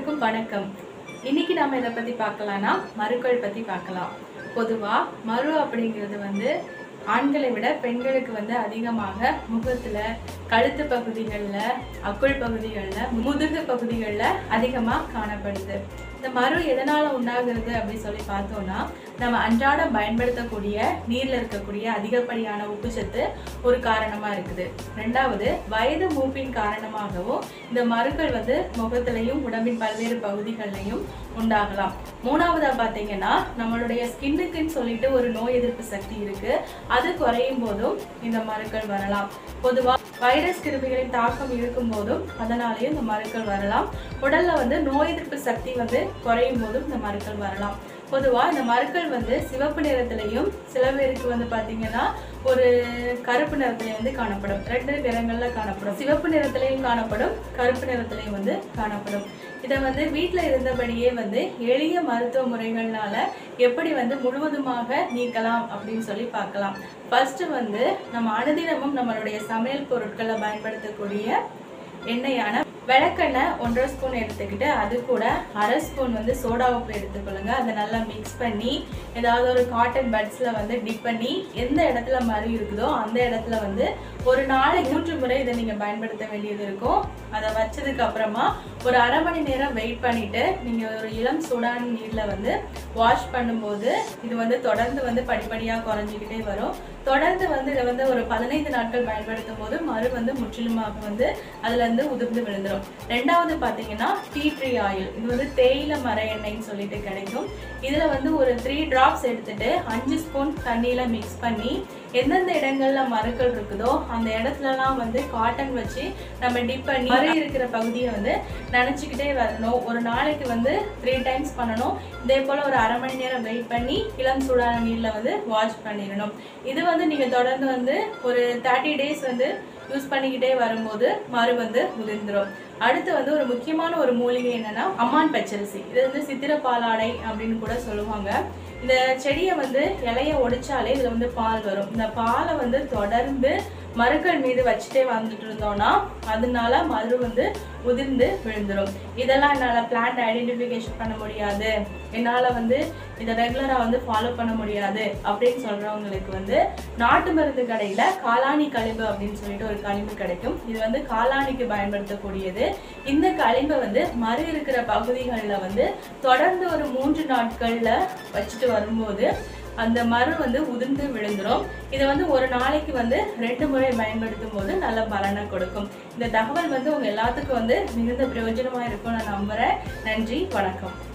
அனைவருக்கும் வணக்கம் இன்னைக்கு நாம இதை பத்தி பார்க்கலாம்னா மறுக்கள் பத்தி பார்க்கலாம் பொதுவா மறு அப்படிங்கிறது வந்து ஆண்களை விட பெண்களுக்கு வந்து அதிகமாக முகத்துல கழுத்து பகுதிகளில் அக்குள் பகுதிகளில் முதுகு பகுதிகளில் அதிகமாக காணப்படுது இந்த மறு எதனால உண்டாகிறது அப்படின்னு சொல்லி பார்த்தோம்னா நம்ம அன்றாடம் பயன்படுத்தக்கூடிய நீர்ல இருக்கக்கூடிய அதிகப்படியான உப்புச்சத்து ஒரு காரணமா இருக்குது ரெண்டாவது வயது மூப்பின் காரணமாகவும் இந்த மருக்கள் வந்து முகத்திலையும் உடம்பின் பல்வேறு பகுதிகளிலையும் உண்டாகலாம் மூணாவதா பார்த்தீங்கன்னா நம்மளுடைய ஸ்கின்னுக்குன்னு சொல்லிட்டு ஒரு நோய் எதிர்ப்பு சக்தி இருக்கு அது குறையும் போதும் இந்த மருக்கள் வரலாம் பொதுவா வைரஸ் கிருமிகளின் தாக்கம் இருக்கும் போதும் அதனாலேயும் இந்த மருக்கள் வரலாம் உடல்ல வந்து நோய் எதிர்ப்பு சக்தி வந்து குறையும் போதும் இந்த மருக்கள் வரலாம் பொதுவா இந்த மருக்கள் வந்து சிவப்பு நிறத்திலையும் சில பேருக்கு வந்து பாத்தீங்கன்னா ஒரு கருப்பு நிறத்திலையும் வந்து காணப்படும் ரெண்டு நிறங்கள்ல காணப்படும் சிவப்பு நிறத்திலையும் காணப்படும் கருப்பு நிறத்திலையும் வந்து காணப்படும் இதை வந்து வீட்டில் இருந்தபடியே வந்து எளிய மருத்துவ முறைகள்னால எப்படி வந்து முழுவதுமாக நீக்கலாம் அப்படின்னு சொல்லி பார்க்கலாம் ஃபர்ஸ்ட் வந்து நம்ம அனுதினமும் நம்மளுடைய சமையல் பொருட்களை பயன்படுத்தக்கூடிய எண்ணெயான விளக்கெண்ணெய் ஒன்றரை ஸ்பூன் எடுத்துக்கிட்டு அது கூட அரை ஸ்பூன் வந்து சோடா உப்பு எடுத்துக்கொள்ளுங்க அதை நல்லா மிக்ஸ் பண்ணி ஏதாவது ஒரு காட்டன் பட்ஸில் வந்து டிப் பண்ணி எந்த இடத்துல மறு இருக்குதோ அந்த இடத்துல வந்து ஒரு நாளைக்கு மூன்று முறை இதை நீங்கள் பயன்படுத்த வேண்டியது இருக்கும் அதை வச்சதுக்கு அப்புறமா ஒரு அரை மணி நேரம் வெயிட் பண்ணிட்டு நீங்கள் ஒரு இளம் சூடான நீரில் வந்து வாஷ் பண்ணும்போது இது வந்து தொடர்ந்து வந்து படிப்படியாக குறைஞ்சிக்கிட்டே வரும் தொடர்ந்து வந்து இதை வந்து ஒரு பதினைந்து நாட்கள் பயன்படுத்தும் போது மறு வந்து முற்றிலுமாக வந்து அதுல இருந்து உதிர்ந்து விழுந்துரும் ரெண்டாவது பார்த்தீங்கன்னா டீ ட்ரீ ஆயில் இது வந்து தேயிலை மர எண்ணெய்ன்னு சொல்லிட்டு கிடைக்கும் இதுல வந்து ஒரு த்ரீ டிராப்ஸ் எடுத்துட்டு அஞ்சு ஸ்பூன் தண்ணியில மிக்ஸ் பண்ணி எந்தெந்த இடங்கள்ல மருக்கள் இருக்குதோ அந்த இடத்துலலாம் வந்து காட்டன் வச்சு நம்ம டிப் பண்ணி மறு இருக்கிற பகுதியை வந்து நினச்சிக்கிட்டே வரணும் ஒரு நாளைக்கு வந்து த்ரீ டைம்ஸ் பண்ணணும் இதே போல் ஒரு அரை மணி நேரம் வெயிட் பண்ணி இளம் சூடான நீரில் வந்து வாஷ் பண்ணிடணும் இது வந்து நீங்கள் தொடர்ந்து வந்து ஒரு தேர்ட்டி டேஸ் வந்து யூஸ் பண்ணிக்கிட்டே வரும்போது மறு வந்து உதிர்ந்துடும் அடுத்து வந்து ஒரு முக்கியமான ஒரு மூலிகை என்னன்னா அம்மான் பச்சரிசி இது வந்து சித்திர பாலாடை அப்படின்னு கூட சொல்லுவாங்க இந்த செடியை வந்து இலைய ஒடிச்சாலே இதுல வந்து பால் வரும் இந்த பாலை வந்து தொடர்ந்து மருக்கள் மீது வச்சுட்டே வந்துட்டு இருந்தோம்னா அதனால மறு வந்து உதிர்ந்து விழுந்துடும் இதெல்லாம் என்னால் பிளான்ட் ஐடென்டிஃபிகேஷன் பண்ண முடியாது என்னால் வந்து இதை ரெகுலராக வந்து ஃபாலோ பண்ண முடியாது அப்படின்னு சொல்கிறவங்களுக்கு வந்து நாட்டு மருந்து கடையில் காளானி களிம்பு அப்படின்னு சொல்லிட்டு ஒரு களிம்பு கிடைக்கும் இது வந்து காளானிக்கு பயன்படுத்தக்கூடியது இந்த களிம்பை வந்து மறு இருக்கிற பகுதிகளில் வந்து தொடர்ந்து ஒரு மூன்று நாட்களில் வச்சுட்டு வரும்போது அந்த மரு வந்து உதிர்ந்து விழுந்துரும் இதை வந்து ஒரு நாளைக்கு வந்து ரெண்டு முறை பயன்படுத்தும் போது நல்ல பலனை கொடுக்கும் இந்த தகவல் வந்து உங்க எல்லாத்துக்கும் வந்து மிகுந்த பிரயோஜனமா இருக்கும் நான் நம்புறேன் நன்றி வணக்கம்